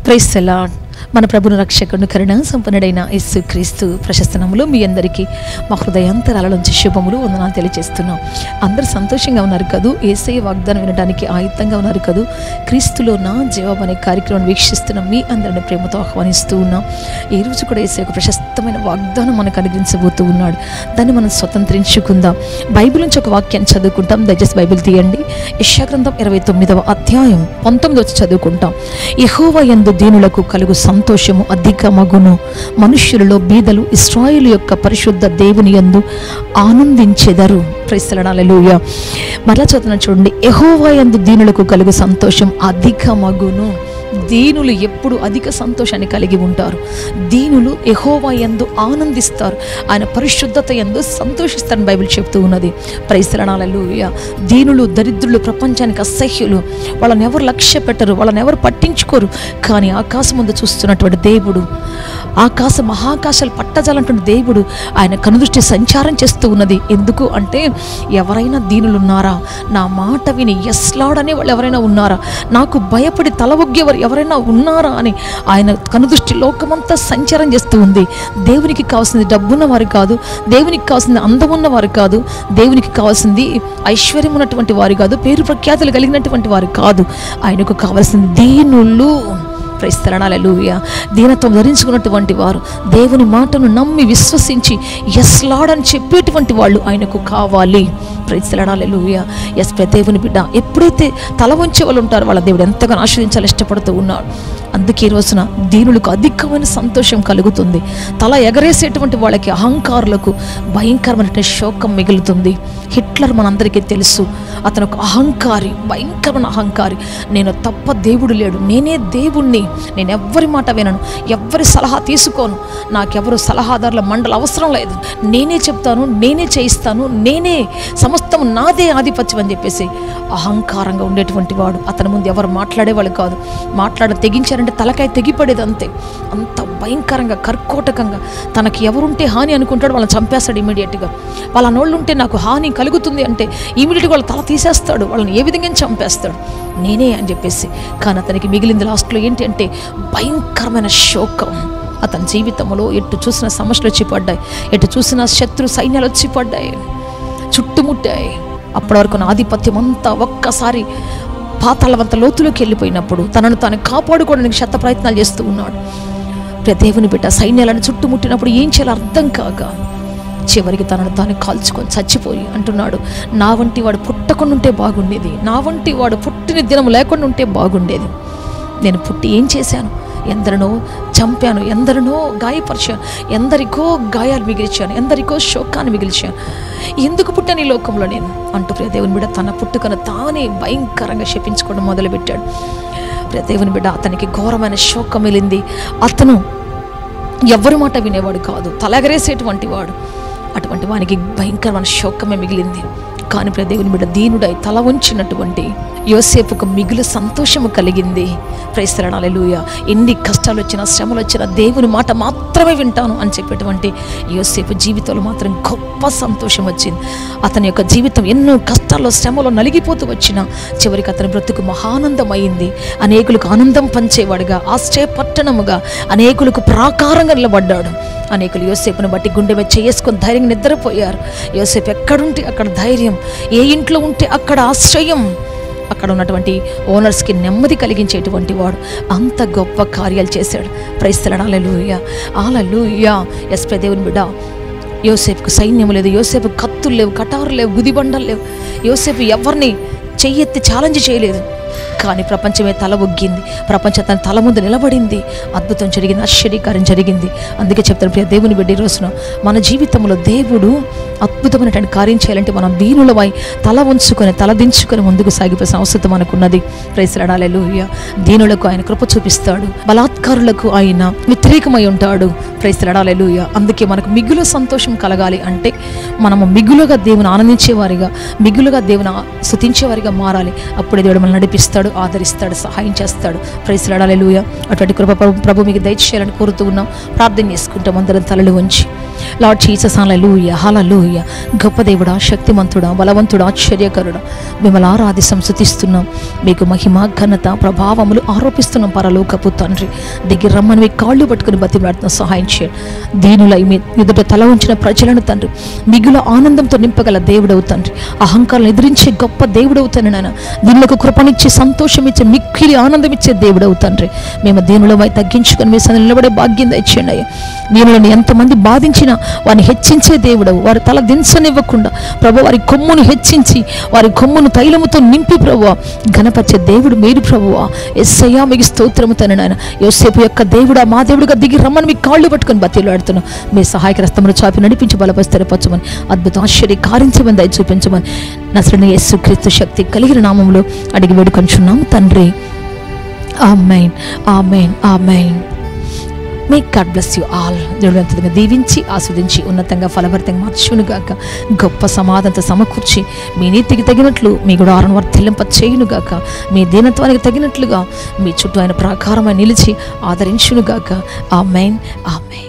క్రైస్తలా మన ప్రభును రక్షకుడు కరుణ సంపన్నుడైన యేసు క్రీస్తు ప్రశస్తనములు మీ అందరికీ మా హృదయాంతరాల నుంచి శుభములు వందనాలు తెలియజేస్తున్నాం అందరూ సంతోషంగా ఉన్నారు కదూ ఏసై వాగ్దానం వినడానికి ఆయుత్తంగా ఉన్నారు కదూ క్రీస్తులో నా జవాబు అనే కార్యక్రమం వీక్షిస్తున్న మీ అందరిని ప్రేమతో ఆహ్వానిస్తూ ఉన్నాం ఈ రోజు కూడా ఏసై ఒక ప్రశస్తమైన వాగ్దానం మనకు అనుగ్రహించబోతూ ఉన్నాడు దాన్ని మనం స్వతంత్రించుకుందాం బైబిల్ నుంచి ఒక వాక్యాన్ని చదువుకుంటాం దయచేసి బైబిల్ తీయండి యశాగ్రంథం ఇరవై తొమ్మిదవ అధ్యాయం పంతొమ్మిది వచ్చి చదువుకుంటాం యహోవ యందు దీనులకు కలుగు సంతోషము అధికమగును మనుష్యులలో బీదలు ఇస్రాయేలు యొక్క పరిశుద్ధ దేవుని యందు ఆనందించెదరు ప్రైస్తలనాలూయ మరలా చదువుతున్న చూడండి యహోవా యందు దీనులకు కలుగు సంతోషం అధికమగును దీనులు ఎప్పుడు అధిక సంతోషాన్ని కలిగి ఉంటారు దీనులు ఎహోవా యందు ఆనందిస్తారు ఆయన పరిశుద్ధత యందు సంతోషిస్తారని బైబిల్ చెప్తూ ఉన్నది ప్రైసరణాలలో దీనులు దరిద్రులు ప్రపంచానికి అసహ్యులు వాళ్ళని ఎవరు లక్ష్య పెట్టరు వాళ్ళని ఎవరు పట్టించుకోరు కానీ ఆకాశం ముందు చూస్తున్నటువంటి దేవుడు ఆకాశ మహాకాశాలు పట్టజాలంటున్న దేవుడు ఆయన కనుదృష్టి సంచారం చేస్తూ ఉన్నది ఎందుకు అంటే ఎవరైనా దీనులున్నారా నా మాట విని ఎస్లాడనే వాళ్ళు ఎవరైనా ఉన్నారా నాకు భయపడి తల ఒగ్గేవారు ఎవరైనా ఉన్నారా అని ఆయన కనుదృష్టి లోకమంతా సంచారం చేస్తూ ఉంది దేవునికి కావాల్సింది డబ్బున్న వారు కాదు దేవునికి కావాల్సింది అందం ఉన్న వారు కాదు దేవునికి కావాల్సింది ఐశ్వర్యం ఉన్నటువంటి వారు కాదు పేరు ప్రఖ్యాతులు కలిగినటువంటి వారు కాదు ఆయనకు కావాల్సింది దీనులు ప్రైస్తరణాలూయ దీనత్వం ధరించుకున్నటువంటి వారు దేవుని మాటను నమ్మి విశ్వసించి ఎస్ లాడ్ అని చెప్పేటువంటి వాళ్ళు ఆయనకు కావాలి ప్రైస్తరణాలూయ ఎస్ దేవుని బిడ్డ ఎప్పుడైతే తల వంచే వాళ్ళు ఉంటారో వాళ్ళ దేవుడు ఎంతగానో ఆశ్రయించాలి ఇష్టపడుతూ ఉన్నాడు అందుకే ఈ రోజున దీనులకు అధికమైన సంతోషం కలుగుతుంది తల ఎగరేసేటువంటి వాళ్ళకి అహంకారులకు భయంకరమైన శోకం మిగులుతుంది హిట్లర్ మనందరికీ తెలుసు అతను ఒక అహంకారి భయంకరమైన అహంకారి నేను తప్ప దేవుడు లేడు నేనే దేవుణ్ణి నేను ఎవ్వరి మాట వినను ఎవ్వరి సలహా తీసుకోను నాకెవరు సలహాదారుల మండలి అవసరం లేదు నేనే చెప్తాను నేనే చేయిస్తాను నేనే సమస్తం నాదే ఆధిపత్యం అని చెప్పేసి అహంకారంగా ఉండేటువంటి వాడు అతని ముందు ఎవరు మాట్లాడేవాళ్ళు కాదు మాట్లాడ తెగించారంటే తలకాయ తెగిపడేది అంతే అంత భయంకరంగా కర్కోటకంగా తనకి ఎవరుంటే హాని అనుకుంటాడు వాళ్ళని చంపేస్తాడు ఇమీడియట్గా వాళ్ళ నోళ్ళు ఉంటే నాకు హాని కలుగుతుంది అంటే ఇమీడియట్గా వాళ్ళ తల తీసేస్తాడు వాళ్ళని ఏ విధంగా చంపేస్తాడు నేనే అని చెప్పేసి కానీ అతనికి మిగిలింది లాస్ట్లో ఏంటి అంటే భయంకరమైన శోకం అతని జీవితంలో ఎటు చూసిన సమస్యలు వచ్చి పడ్డాయి ఎటు చూసిన శత్రు సైన్యాలు వచ్చి పడ్డాయి చుట్టుముట్టాయి అప్పటి వరకు నా ఆధిపత్యం అంతా ఒక్కసారి పాతాళవంత లోతులోకి వెళ్ళిపోయినప్పుడు తనను తాను కాపాడుకోవడానికి శత ప్రయత్నాలు చేస్తూ ఉన్నాడు ప్రియ దేవుని బిడ్డ సైన్యాలను చుట్టుముట్టినప్పుడు ఏం చేయాలో అర్థం కాక చివరికి తనను తాను కాల్చుకొని చచ్చిపోయి అంటున్నాడు నా వంటి వాడు పుట్టకుండా ఉంటే బాగుండేది నా వంటి వాడు పుట్టిన దినం లేకుండా ఉంటే బాగుండేది నేను పుట్టి ఏం చేశాను ఎందరినో చంపాను ఎందరినో గాయపరిచాను ఎందరికో గాయాలు మిగిల్చాను ఎందరికో శోకాన్ని మిగిల్చాను ఎందుకు పుట్టాను ఈ లోకంలో నేను అంటూ ప్రియ దేవుని బిడ్డ తన పుట్టుకను తానే భయంకరంగా శపించుకోవడం మొదలుపెట్టాడు ప్రియ దేవుని బిడ్డ అతనికి ఘోరమైన శోకం మిలింది అతను ఎవరి మాట వినేవాడు కాదు తలగరేసేటువంటి వాడు అటువంటి వానికి భయంకరమైన శోకమే మిగిలింది కానీ ప్రియ దేవుని బిడ్డ దీనుడై తల ఉంచినటువంటి యోసేపుకు మిగులు సంతోషము కలిగింది ప్రైస్తరణాలూయ ఎన్ని కష్టాలు వచ్చినా శ్రమలు వచ్చినా దేవుని మాట మాత్రమే వింటాను అని చెప్పేటువంటి యోసేపు జీవితంలో మాత్రం గొప్ప సంతోషం వచ్చింది అతని యొక్క జీవితం ఎన్నో కష్టాల్లో శ్రమలో నలిగిపోతూ వచ్చినా చివరికి అతని బ్రతుకు మహానందమైంది అనేకులకు ఆనందం పంచేవాడుగా ఆశ్చర్యపట్టణముగా అనేకులకు ప్రాకారంగా నిలబడ్డాడు అనేకులు యోసేపును బట్టి గుండె మీద చేసుకొని ధైర్యంగా నిద్రపోయారు యోసేపు ఎక్కడుంటే అక్కడ ధైర్యం ఏ ఇంట్లో ఉంటే అక్కడ ఆశ్రయం అక్కడ ఉన్నటువంటి ఓనర్స్కి నెమ్మది కలిగించేటువంటి వాడు అంత గొప్ప కార్యాలు చేశాడు ప్రైస్తలడాలూయ ఆలూయ ఎస్ దేవుని బిడ్డ యోసేపుకు సైన్యం లేదు యోసేపు కత్తులు లేవు కటారు లేవు గుదిబండలు లేవు యోసేపు ఎవరిని చెయ్యెత్తి ఛాలెంజ్ చేయలేదు కానీ ప్రపంచమే తల ఒగ్గింది ప్రపంచం తన తల ముందు నిలబడింది అద్భుతం జరిగింది ఆశ్చర్యకారం జరిగింది అందుకే చెప్తాను ప్రియ దేవుని బిడ్డ ఈ రోజున మన జీవితంలో దేవుడు అద్భుతమైనటువంటి కార్యం చేయాలంటే మనం దీనులమై తల ఉంచుకొని తల దించుకొని ముందుకు సాగిపోసిన అవసరం మనకున్నది ప్రైసలాడాలూయ దీనులకు ఆయన కృప చూపిస్తాడు బలాత్కారులకు ఆయన వ్యతిరేకమై ఉంటాడు ప్రైసలాడాలూయ అందుకే మనకు మిగులు సంతోషం కలగాలి అంటే మనము మిగులుగా దేవుని ఆనందించేవారిగా మిగులుగా దేవుని స్థుతించేవారిగా మారాలి అప్పుడే దేవుడు మనల్ని నడిపిస్తాడు ఆదరిస్తాడు సహాయం చేస్తాడు ప్రైసలాడాలూయ అటువంటి కృప ప్రభు- ప్రభు మీకు దయచేయాలని కోరుతూ ఉన్నాం ప్రార్థన చేసుకుంటాం అందరం తలలు వంచి లార్డ్ జీసస్ హల్లెలూయా హల్లెలూయా గొప్ప దేవుడా శక్తిమంతుడా బలవంతుడా ఆశ్చర్యకరుడా మిమ్మల్ని ఆరాధి సంస్థిస్తున్నాం మీకు మహిమ ఘనత ప్రభావములు ఆరోపిస్తున్నాం పరలోకపు తండ్రి దిగి రమ్మని మీ కాళ్ళు పట్టుకుని బతిమలాడుతున్న సహాయం చేయండి దీనులై మీ ఎదుట తల ఉంచిన ప్రజలను తండ్రి మిగుల ఆనందంతో నింపగల దేవుడవు తండ్రి అహంకారం ఎదిరించే గొప్ప దేవుడవు తండ్రి నాయన దీనులకు కృపనిచ్చే సంతోషం ఇచ్చే మిక్కిలి ఆనందం ఇచ్చే దేవుడవు తండ్రి మేము దీనులమై తగ్గించుకొని మీ సన్నిధిలో నిలబడే భాగ్యం దయచేయండి అయ్యా దీనులను ఎంతమంది బాధించినా వారిని హెచ్చించే దేవుడవు వారి తల దించనివ్వకుండా ప్రభు వారి కొమ్మును హెచ్చించి వారి కొమ్మును తైలముతో నింపి ప్రభు ఘనపరిచే దేవుడు మీరు ప్రభువా ఎస్సయ్యా మీకు స్తోత్రము తన నాయన యోసేపు యొక్క దేవుడా మా దేవుడుగా దిగి రమ్మని మీ కాళ్ళు పట్టుకొని బతిలాడుతున్నాం మీ సహాయక రస్తమును చాపి నడిపించి బలపరి స్థిరపరచమని అద్భుత ఆశ్చర్య కార్యించమని దయ చూపించమని నసరని యేసు క్రీస్తు శక్తి కలిగిన నామంలో అడిగి వేడుకొంచున్నాం తండ్రి amen amen amen may God bless you all దేవుడు ఎంతగా దీవించి ఆస్వాదించి ఉన్నతంగా ఫలభరితంగా మార్చునుగాక గొప్ప సమాధానంతో సమకూర్చి మీ నీతికి తగినట్లు మీ గుడాలను వర్తిల్లింప చేయునుగాక మీ దీనత్వానికి తగినట్లుగా మీ చుట్టూ ఆయన ప్రాకారమై నిలిచి ఆదరించునుగాక ఆ మెయిన్ ఆ మెయిన్